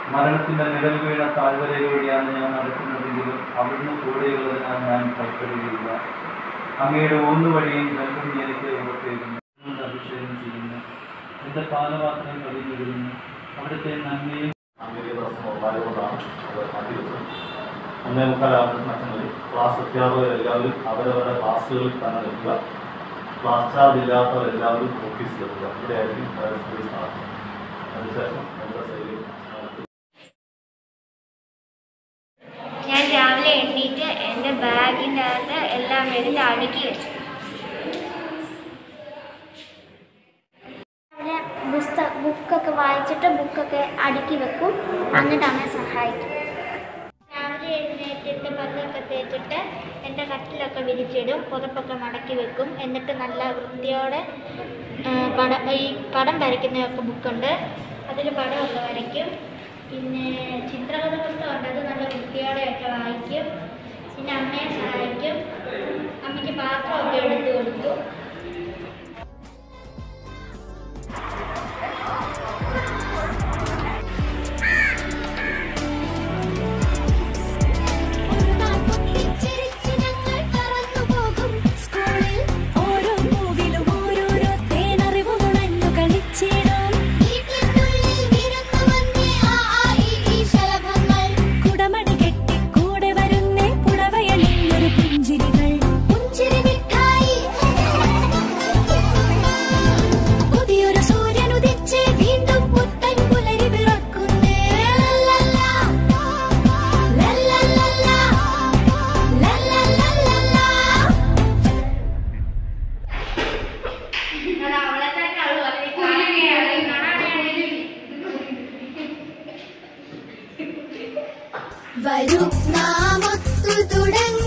മരണത്തിന്റെ നിഴൽ വീണ താഴ്വരയിലൂടെയാണ് ഞാൻ നടക്കുന്നതെങ്കിലും അവിടുന്ന് കൂടെയുള്ളതിനാൽ ഞാൻ ഭയപ്പെടുകയില്ല അങ്ങയുടെ ഒന്ന് വഴിയും നൽകും എനിക്ക് ഉറപ്പേകുന്നു നിങ്ങളുടെ അഭിഷേകം ചെയ്യുന്നു എന്റെ പാലപാത്രം കവിഞ്ഞിരുന്നു അവിടുത്തെ നന്മയും സാങ്കേതിക പ്രശ്നം ഉണ്ടായതുകൊണ്ടാണ് അത് മാറ്റിവെച്ചത് ഒന്നേ മുക്കാലാകുന്ന മറ്റൊന്നിൽ ക്ലാസ് അധ്യാപകർ എല്ലാവരും അവരവരുടെ ക്ലാസ്സുകളിൽ തന്നെ നിൽക്കുക ക്ലാസ് ചാർജ് ഇല്ലാത്തവർ എല്ലാവരും ഓഫീസിലെത്തുക ഇവിടെയായിരിക്കും ഫയർ സർവീസ് നടത്തുന്നത് അതിനുശേഷം നമ്മുടെ ശൈലി ഞാൻ രാവിലെ എണ്ണീറ്റ് എൻ്റെ ബാഗിൻ്റെ അകത്ത് എല്ലാം എടുത്ത് അടുക്കി വെച്ചു രാവിലെ പുസ്തക ബുക്കൊക്കെ വായിച്ചിട്ട് ബുക്കൊക്കെ അടുക്കി വെക്കും എന്നിട്ട് അമ്മയെ സഹായിക്കും രാവിലെ എഴുന്നേറ്റിട്ട് പല്ലൊക്കെ തേച്ചിട്ട് എൻ്റെ കട്ടിലൊക്കെ വിരിച്ചിടും പുതപ്പൊക്കെ മടക്കി വെക്കും എന്നിട്ട് നല്ല വൃത്തിയോടെ ആ, പടം ഈ പടം വരയ്ക്കുന്നതൊക്കെ ബുക്കുണ്ട് അതിൽ പടമൊക്കെ വരയ്ക്കും പിന്നെ ചിത്രകഥ പുസ്തകമുണ്ട് അത് നല്ല വൃത്തിയോടെയൊക്കെ വായിക്കും പിന്നെ അമ്മയെ സഹായിക്കും അമ്മയ്ക്ക് പാത്രമൊക്കെ എടുത്തു കൊടുത്തു ഒരു നാൾ പൊട്ടിച്ചിരിച്ച് ഞങ്ങൾ പറന്നുപോകും സ്കൂളിൽ ഓരോ മൂവിലും ഓരോരോ തേനറിവ് നുണഞ്ഞു കളിച്ചിടും വീട്ടിനുള്ളിൽ വിരുന്നു വന്നേ ആ ആ ഈ ഈ ശലഭങ്ങൾ കുടമണി കെട്ടി കൂടെ വരുന്നേ പുടവയണിഞ്ഞൊരു പുഞ്ചിരികൾ പുഞ്ചിരി മിഠായി പുതിയൊരു സൂര്യൻ ഉദിച്ച് വീണ്ടും പുത്തൻ പുലരി പിറക്കുന്നേ ലല്ലല്ലാ. ലല്ലല്ലല്ലാ. ലല്ലല്ലല്ലല്ലാ. വരൂ നാമൊത്തു തുടങ്ങി